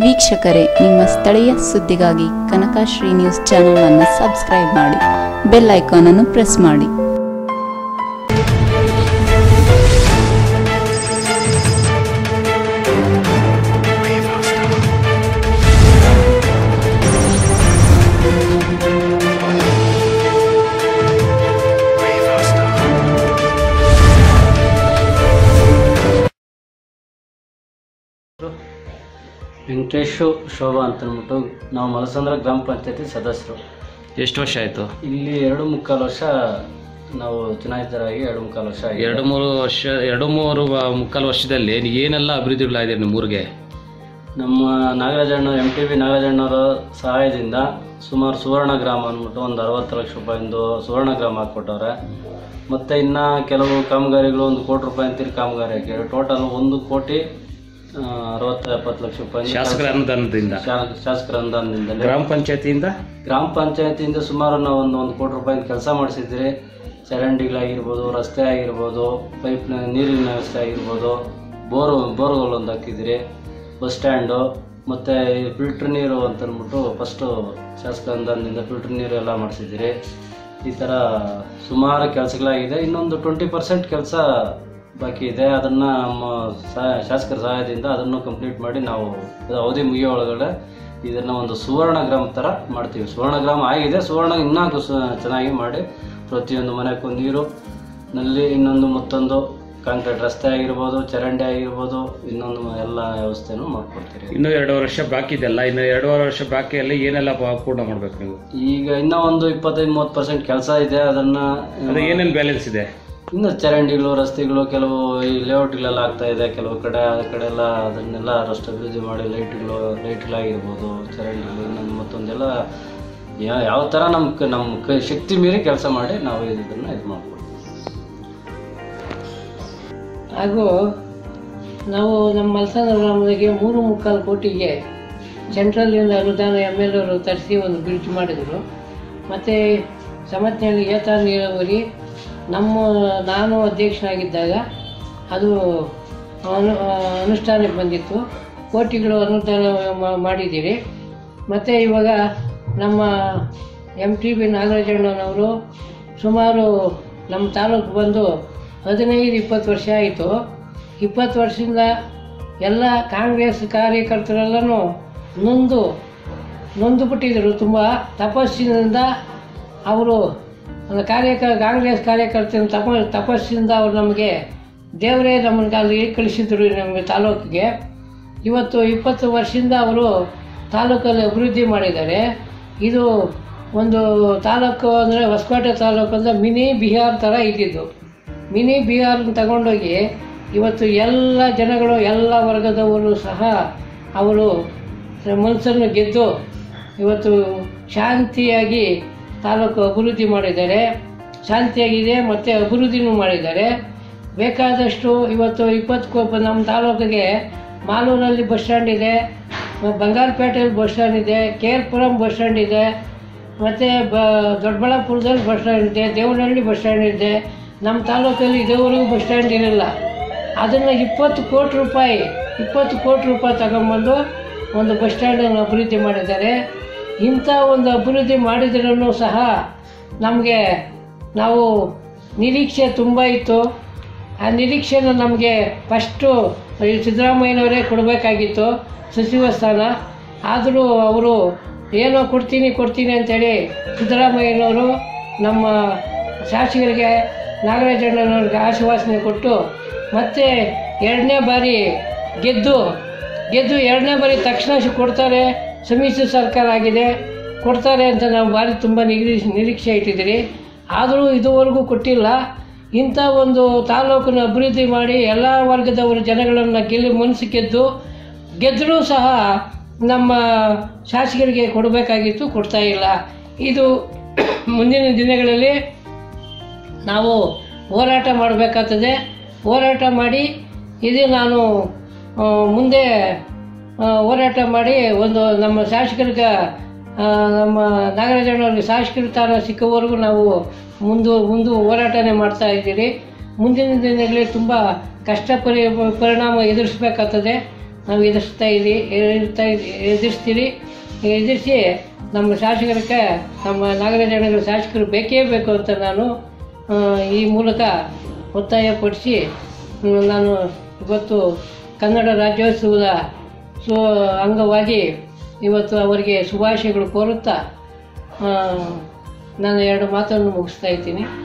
ವೀಕ್ಷಕರೇ ನಿಮ್ಮ ಸ್ಥಳೀಯ ಸುದ್ದಿಗಾಗಿ ಕನಕಶ್ರೀ ನ್ಯೂಸ್ ಚಾನೆಲ್ ಅನ್ನು ಸಬ್ಸ್ಕ್ರೈಬ್ ಮಾಡಿ ಬೆಲ್ ಐಕಾನ್ ಅನ್ನು ಪ್ರೆಸ್ ಮಾಡಿ ವೆಂಕಟೇಶು ಶೋಭಾ ಅಂತ ಅಂದ್ಬಿಟ್ಟು ನಾವು ಮಲಸಂದ್ರ ಗ್ರಾಮ ಪಂಚಾಯತಿ ಸದಸ್ಯರು ಎಷ್ಟು ವರ್ಷ ಆಯಿತು ಇಲ್ಲಿ ಎರಡು ಮುಕ್ಕಾಲು ವರ್ಷ ನಾವು ಚುನಾಯಿತರಾಗಿ ಎರಡು ಮುಕ್ಕಾಲು ವರ್ಷ ಆಗಿದೆ. ಎರಡು ಮೂರು ವರ್ಷ ಎರಡು ಮೂರು ವ- ಮುಕ್ಕಾಲು ವರ್ಷದಲ್ಲಿ ಏನೆಲ್ಲ ಅಭಿವೃದ್ಧಿಗಳಾಗಿದೆ ನಿಮ್ಮ ಊರಿಗೆ ನಮ್ಮ ನಾಗರಾಜಣ್ಣ ಎಂ ಟಿ ಬಿ ನಾಗರಾಜಣ್ಣವರ ಸಹಾಯದಿಂದ ಸುಮಾರು ಸುವರ್ಣ ಗ್ರಾಮ ಅಂದ್ಬಿಟ್ಟು ಒಂದು ಅರವತ್ತು ಲಕ್ಷ ರೂಪಾಯಿಂದು ಸುವರ್ಣ ಗ್ರಾಮ ಹಾಕ್ಕೊಟ್ಟವ್ರೆ ಮತ್ತು ಇನ್ನು ಕೆಲವು ಕಾಮಗಾರಿಗಳು ಒಂದು ಕೋಟಿ ರೂಪಾಯಿ ಅಂತೀರಿ ಕಾಮಗಾರಿ ಹಾಕಿದ್ರು ಟೋಟಲ್ ಒಂದು ಕೋಟಿ ಆ, ಅರವತ್ತು ಎಪ್ಪತ್ತು ಲಕ್ಷ ರೂಪಾಯಿ ಶಾಸಕರ ಅನುದಾನದಿಂದ ಶಾಸಕರ ಅನುದಾನದಿಂದಲೇ ಗ್ರಾಮ ಪಂಚಾಯತಿಯಿಂದ ಗ್ರಾಮ ಪಂಚಾಯತಿಯಿಂದ ಸುಮಾರು ನಾವು ಒಂದು ಒಂದು ಕೋಟಿ ರೂಪಾಯಿ ಕೆಲಸ ಮಾಡಿಸಿದ್ರಿ ಚರಂಡಿಗಳಾಗಿರ್ಬೋದು ರಸ್ತೆ ಆಗಿರ್ಬೋದು ಪೈಪ್ ನೀರಿನ ವ್ಯವಸ್ಥೆ ಆಗಿರ್ಬೋದು ಬೋರು ಬೋರ್ಗಳು ಒಂದು ಹಾಕಿದ್ರಿ ಬಸ್ ಸ್ಟ್ಯಾಂಡು ಮತ್ತು ಫಿಲ್ಟ್ರ್ ನೀರು ಅಂತ ಅಂದ್ಬಿಟ್ಟು ಫಸ್ಟು ಶಾಸಕ ಅನುದಾನದಿಂದ ಫಿಲ್ಟ್ರ್ ನೀರು ಎಲ್ಲ ಮಾಡಿಸಿದ್ದೀರಿ ಈ ಥರ ಸುಮಾರು ಕೆಲಸಗಳಾಗಿದೆ ಇನ್ನೊಂದು ಟ್ವೆಂಟಿ ಪರ್ಸೆಂಟ್ ಕೆಲಸ ಬಾಕಿ ಇದೆ ಅದನ್ನು ನಮ್ಮ ಸಹ- ಶಾಸಕರ ಸಹಾಯದಿಂದ ಅದನ್ನು ಕಂಪ್ಲೀಟ್ ಮಾಡಿ ನಾವು ಇದು ಅವಧಿ ಮುಗಿಯೋ ಒಳಗಡೆ ಇದನ್ನು ಒಂದು ಸುವರ್ಣ ಗ್ರಾಮ ಥರ ಮಾಡ್ತೀವಿ ಸುವರ್ಣ ಗ್ರಾಮ ಆಗಿದೆ ಸುವರ್ಣ ಇನ್ನೂ ಚೆನ್ನಾಗಿ ಮಾಡಿ ಪ್ರತಿಯೊಂದು ಮನೆಗೂ ನೀರು ನಲ್ಲಿ ಇನ್ನೊಂದು ಮತ್ತೊಂದು ಕಾಂಕ್ರೀಟ್ ರಸ್ತೆ ಆಗಿರ್ಬೋದು ಚರಂಡಿ ಆಗಿರ್ಬೋದು ಇನ್ನೊಂದು ಎಲ್ಲ ವ್ಯವಸ್ಥೆನೂ ಮಾಡ್ಕೊಡ್ತೀರಿ ಇನ್ನೂ ಎರಡೂವರೆ ವರ್ಷ ಬಾಕಿ ಇದೆಲ್ಲ ಇನ್ನು ಎರಡೂವರೆ ವರ್ಷ ಬಾಕಿಯಲ್ಲಿ ಏನೆಲ್ಲ ಪ- ಪೂರ್ಣ ಮಾಡ್ಬೇಕು ನೀವು ಈಗ ಇನ್ನೂ ಒಂದು ಇಪ್ಪತ್ತೈದು ಮೂವತ್ತು ಪರ್ಸೆಂಟ್ ಕೆಲಸ ಇದೆ ಅದನ್ನು ಅದು ಏನೇನು ಬ್ಯಾಲೆನ್ಸ್ ಇದೆ ಇನ್ನು ಚರಂಡಿಗಳು ರಸ್ತೆಗಳು ಕೆಲವು ಈ ಲೇಔಟ್ಗಳೆಲ್ಲ ಆಗ್ತಾ ಇದೆ ಕೆಲವು ಕಡೆ ಆ ಕಡೆ ಎಲ್ಲ ಅದನ್ನೆಲ್ಲ ರಸ್ಟ್ ಅಭಿವೃದ್ಧಿ ಮಾಡಿ ಲೈಟ್ಗಳು ಲೈಟ್ಗಳಾಗಿರ್ಬೋದು ಚರಂಡಿಗಳು ಇನ್ನೊಂದು ಮತ್ತೊಂದೆಲ್ಲ ಯಾ ಯಾವ ಥರ ನಮ್ಮ ಕ ನಮ್ಮ ಕ ಶಕ್ತಿ ಮೀರಿ ಕೆಲಸ ಮಾಡಿ ನಾವು ಇದನ್ನು ಇದು ಮಾಡ್ಕೊಡ್ತೀವಿ ಹಾಗೂ ನಾವು ನಮ್ಮ ಮಲ್ಸಂದ್ರ ಗ್ರಾಮದಾಗೆ ಮೂರು ಮುಕ್ಕಾಲು ಕೋಟಿಗೆ ಸೆಂಟ್ರಲ್ಲಿಂದ ಅನುದಾನ ಎಮ್ ಎಲ್ ಅವರು ತರಿಸಿ ಒಂದು ಬ್ರಿಡ್ಜ್ ಮಾಡಿದರು ಮತ್ತು ಸಮತ್ನಲ್ಲಿ ಏತ ನೀರಾವರಿ ನಮ್ಮ ನಾನು ಅಧ್ಯಕ್ಷನಾಗಿದ್ದಾಗ ಅದು ಅನು ಅನುಷ್ಠಾನಕ್ಕೆ ಬಂದಿತ್ತು ಕೋಟಿಗಳು ಅನುದಾನ ಮಾ- ಮಾಡಿದ್ದೀರಿ ಮತ್ತು ಇವಾಗ ನಮ್ಮ ಎಮ್ ಟಿ ಬಿ ನಾಗರಾಜಣ್ಣನವರು ಸುಮಾರು ನಮ್ಮ ತಾಲೂಕು ಬಂದು ಹದಿನೈದು ಇಪ್ಪತ್ತು ವರ್ಷ ಆಯಿತು ಇಪ್ಪತ್ತು ವರ್ಷದಿಂದ ಎಲ್ಲ ಕಾಂಗ್ರೆಸ್ ಕಾರ್ಯಕರ್ತರೆಲ್ಲನೂ ನೊಂದು ನೊಂದು ಬಿಟ್ಟಿದ್ದರು ತುಂಬ ತಪಸ್ಸಿನಿಂದ ಅವರು ಒಂದು ಕಾರ್ಯಕ ಕಾಂಗ್ರೆಸ್ ಕಾರ್ಯಕರ್ತರ ತಪ ತಪಸ್ಸಿಂದ ಅವರು ನಮಗೆ ದೇವರೇ ನಮ್ಮನ್ನು ಅಲ್ಲಿ ಕಳಿಸಿದ್ರು ನಮಗೆ ತಾಲೂಕಿಗೆ ಇವತ್ತು ಇಪ್ಪತ್ತು ವರ್ಷದಿಂದ ಅವರು ತಾಲೂಕಲ್ಲಿ ಅಭಿವೃದ್ಧಿ ಮಾಡಿದ್ದಾರೆ ಇದು ಒಂದು ತಾಲೂಕು ಅಂದರೆ ಹೊಸಕೋಟೆ ತಾಲೂಕು ಅಂದರೆ ಮಿನಿ ಬಿಹಾರ್ ಥರ ಇದ್ದಿದ್ದು ಮಿನಿ ಬಿಹಾರ್ನ ತಗೊಂಡೋಗಿ ಇವತ್ತು ಎಲ್ಲ ಜನಗಳು ಎಲ್ಲ ವರ್ಗದವರು ಸಹ ಅವರು ಮನಸ್ಸನ್ನು ಗೆದ್ದು ಇವತ್ತು ಶಾಂತಿಯಾಗಿ ತಾಲೂಕು ಅಭಿವೃದ್ಧಿ ಮಾಡಿದ್ದಾರೆ ಶಾಂತಿಯಾಗಿದೆ ಮತ್ತು ಅಭಿವೃದ್ಧಿನೂ ಮಾಡಿದ್ದಾರೆ ಬೇಕಾದಷ್ಟು ಇವತ್ತು ಇಪ್ಪತ್ತು ಕೋ ನಮ್ಮ ತಾಲೂಕಿಗೆ ಮಾಲೂರಲ್ಲಿ ಬಸ್ ಸ್ಟ್ಯಾಂಡ್ ಇದೆ ಬಂಗಾರಪೇಟೆಯಲ್ಲಿ ಬಸ್ ಸ್ಟ್ಯಾಂಡ್ ಇದೆ K R Puram bus stand ಇದೆ ಮತ್ತು ಬ ದೊಡ್ಡಬಳ್ಳಾಪುರದಲ್ಲಿ ಬಸ್ ಸ್ಟ್ಯಾಂಡ್ ಇದೆ ದೇವನಹಳ್ಳಿ ಬಸ್ ಸ್ಟ್ಯಾಂಡ್ ಇದೆ ನಮ್ಮ ತಾಲೂಕಲ್ಲಿ ಇದುವರೆಗೂ ಬಸ್ ಸ್ಟ್ಯಾಂಡ್ ಇರಲಿಲ್ಲ ಅದನ್ನು ಇಪ್ಪತ್ತು ಕೋಟಿ ರೂಪಾಯಿ ಇಪ್ಪತ್ತು ಕೋಟಿ ರೂಪಾಯಿ ತಗೊಂಬಂದು ಒಂದು ಬಸ್ ಸ್ಟ್ಯಾಂಡನ್ನು ಅಭಿವೃದ್ಧಿ ಮಾಡಿದ್ದಾರೆ ಇಂಥ ಒಂದು ಅಭಿವೃದ್ಧಿ ಮಾಡಿದ್ರೂ ಸಹ ನಮಗೆ ನಾವು ನಿರೀಕ್ಷೆ ತುಂಬ ಇತ್ತು ಆ ನಿರೀಕ್ಷೆನ ನಮಗೆ ಫಸ್ಟು ಈ ಸಿದ್ದರಾಮಯ್ಯನವರೇ ಕೊಡಬೇಕಾಗಿತ್ತು ಸಚಿವ ಸ್ಥಾನ ಆದರೂ ಅವರು ಏನೋ ಕೊಡ್ತೀನಿ ಕೊಡ್ತೀನಿ ಅಂತೇಳಿ ಸಿದ್ದರಾಮಯ್ಯನವರು ನಮ್ಮ ಶಾಸಕರಿಗೆ ನಾಗರಾಜಣ್ಣನವ್ರಿಗೆ ಆಶ್ವಾಸನೆ ಕೊಟ್ಟು ಮತ್ತೆ ಎರಡನೇ ಬಾರಿ ಗೆದ್ದು ಗೆದ್ದು ಎರಡನೇ ಬಾರಿ ತಕ್ಷಣ ಶ್- ಕೊಡ್ತಾರೆ ಸಮ್ಮಿಶ್ರ ಸರ್ಕಾರ ಆಗಿದೆ ಕೊಡ್ತಾರೆ ಅಂತ ನಾವು ಭಾರಿ ತುಂಬ ನಿರೀಕ್ಷೆ ನಿರೀಕ್ಷೆ ಇಟ್ಟಿದ್ದೀರಿ ಆದರೂ ಇದುವರೆಗೂ ಕೊಟ್ಟಿಲ್ಲ ಇಂಥ ಒಂದು ತಾಲೂಕನ್ನು ಅಭಿವೃದ್ಧಿ ಮಾಡಿ ಎಲ್ಲ ವರ್ಗದವರು ಜನಗಳನ್ನು ಗೆಲ್ಲಿ ಮನಸ್ಸು ಗೆದ್ದು ಗೆದ್ದರೂ ಸಹ ನಮ್ಮ ಶಾಸಕರಿಗೆ ಕೊಡಬೇಕಾಗಿತ್ತು ಕೊಡ್ತಾ ಇಲ್ಲ ಇದು ಮುಂದಿನ ದಿನಗಳಲ್ಲಿ ನಾವು ಹೋರಾಟ ಮಾಡಬೇಕಾಗ್ತದೆ ಹೋರಾಟ ಮಾಡಿ ಇದು ನಾನು ಆ, ಮುಂದೆ ಆ, ಹೋರಾಟ ಮಾಡಿ ಒಂದು ನಮ್ಮ ಶಾಸಕರಿಗೆ ಆ, ನಮ್ಮ ನಾಗರಾಜಣ್ಣವ್ರಿಗೆ ಶಾಸಕರ ಸ್ಥಾನ ಸಿಕ್ಕುವವರೆಗೂ ನಾವು ಮುಂದು ಮುಂದು ಹೋರಾಟನೇ ಮಾಡ್ತಾ ಇದ್ದೀರಿ ಮುಂದಿನ ದಿನಗಳಲ್ಲಿ ತುಂಬ ಕಷ್ಟ ಪರಿ ಪರಿಣಾಮ ಎದುರಿಸಬೇಕಾಗ್ತದೆ ನಾವು ಎದುರಿಸ್ತಾ ಇದ್ದೀವಿ ಎದುರ್ತಾ ಇದ್ದೀವಿ ಎದುರಿಸ್ತೀರಿ ಎದುರಿಸಿ ನಮ್ಮ ಶಾಸಕರಿಗೆ ನಮ್ಮ ನಾಗರಾಜನಗರ ಶಾಸಕರು ಬೇಕೇ ಬೇಕು ಅಂತ ನಾನು ಆ, ಈ ಮೂಲಕ ಒತ್ತಾಯಪಡಿಸಿ ಹ್ಮ್, ನಾನು ಇವತ್ತು ಕನ್ನಡ ರಾಜ್ಯೋತ್ಸವದ ಸು ಅಂಗವಾಗಿ ಇವತ್ತು ಅವರಿಗೆ ಶುಭಾಶಯಗಳು ಕೋರುತ್ತಾ ಆ, ನಾನು ಎರಡು ಮಾತನ್ನು ಮುಗಿಸ್ತಾ ಇದ್ದೀನಿ